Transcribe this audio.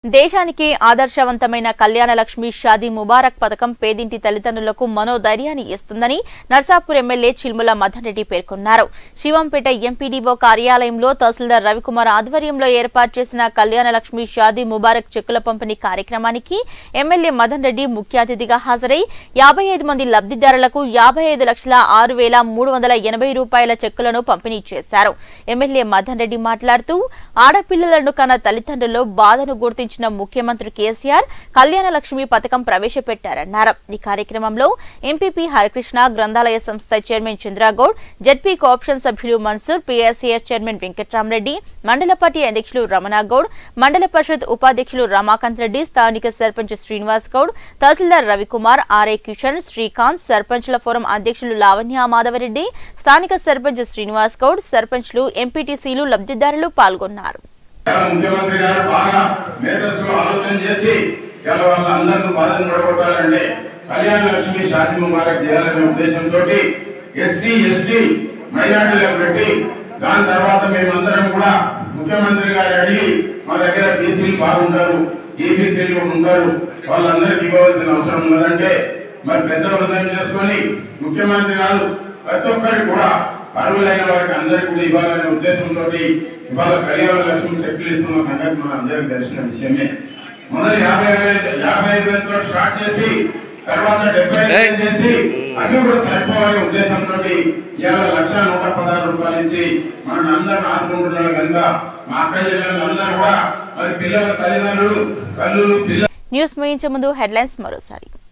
దేశానికి ఆదర్శవంతమైన కళ్యాణ లక్ష్మి షాదీ ముబారక్ పథకం పేదింటి తల్లిదండ్రులకు మనోధైర్యాన్ని ఇస్తుందని నర్సాపూర్ ఎమ్మెల్యే చిల్ముల మదన్ రెడ్డి పేర్కొన్నారు శివంపేట ఎంపీడీఓ కార్యాలయంలో తహసీల్దార్ రవికుమార్ ఆధ్వర్యంలో ఏర్పాటు చేసిన కళ్యాణ లక్ష్మి షాదీ ముబారక్ చెక్కుల పంపిణీ కార్యక్రమానికి ఎమ్మెల్యే మదన్ రెడ్డి ముఖ్య అతిథిగా హాజరై యాభై ఐదు మంది లబ్దిదారులకు యాభై ఐదు లక్షల ఆరు వేల మూడు వందల ఎనభై రూపాయల చెక్కులను పంపిణీ చేశారు ఎమ్మెల్యే మదన్ రెడ్డి మాట్లాడుతూ ఆడపిల్లలను కన్న తల్లిదండ్రుల్లో బాధను గుర్తించిన ముఖ్యమంత్రి కేసీఆర్ కళ్యాణ లక్ష్మి పథకం ప్రవేశపెట్టారన్నారు ఈ కార్యక్రమంలో ఎంపీపీ హరికృష్ణ గ్రంథాలయ సంస్థ చైర్మన్ చంద్రగౌడ్ జడ్పీ కోఆప్షన్ సభ్యులు మన్సూర్ పీఎస్సీఎస్ చైర్మన్ వెంకట్రామరెడ్డి మండల పార్టీ అధ్యక్షులు రమణగౌడ్ మండల పరిషత్ ఉపాధ్యక్షులు రమాకాంత్ రెడ్డి స్థానిక సర్పంచ్ శ్రీనివాస్ గౌడ్ తహసీల్దార్ రవికుమార్ ఆర్ఏ కిషన్ శ్రీకాంత్ సర్పంచ్ల ఫోరం అధ్యక్షులు లావణ్య మాధవరెడ్డి స్థానిక సర్పంచ్ శ్రీనివాస్ గౌడ్ సర్పంచ్లు ఎంపీటీసీలు లబ్దిదారులు పాల్గొన్నారు చాలా ముఖ్యమంత్రి గారు బాగా మేధస్సులో ఆలోచన చేసి ఇలా వాళ్ళందరినీ బాధను పడగొట్టాలంటే కళ్యాణ లక్ష్మి షాది ముబారక్ చేయాలనే ఉద్దేశంతో ఎస్సీ ఎస్టీ మైనార్టీలకు పెట్టి దాని తర్వాత మేమందరం కూడా ముఖ్యమంత్రి గారు అడిగి మా దగ్గర బీసీలు బాగుంటారు ఈబీసీలు ఉంటారు వాళ్ళందరికీ ఇవ్వవలసిన అవసరం ఉన్నదంటే మరి పెద్ద హృదయం చేసుకొని ముఖ్యమంత్రి గారు ప్రతి ఒక్కరికి కూడా అర్హులైన వారికి అందరికీ కూడా ఇవ్వాలనే ఉద్దేశంతో ఇవాళ కళ్యాణ లక్ష్మి సెటిల్ ఇస్తున్న సంగతి మన అందరికీ తెలిసిన విషయమే మొదటి యాభై వేల యాభై ఐదు వేలతో స్టార్ట్ చేసి తర్వాత డెబ్బై ఐదు వేలు చేసి అన్ని కూడా సరిపోవాలనే ఉద్దేశంతో ఇవాళ లక్ష నూట పదహారు రూపాయలు ఇచ్చి మన అందరిని ఆదుకుంటున్నారు కనుక మా అక్క జిల్లాలో అందరూ కూడా మరి పిల్లల తల్లిదండ్రులు తల్లులు పిల్లలు న్యూస్ ముగించే ముందు హెడ్లైన్స్ మరోసారి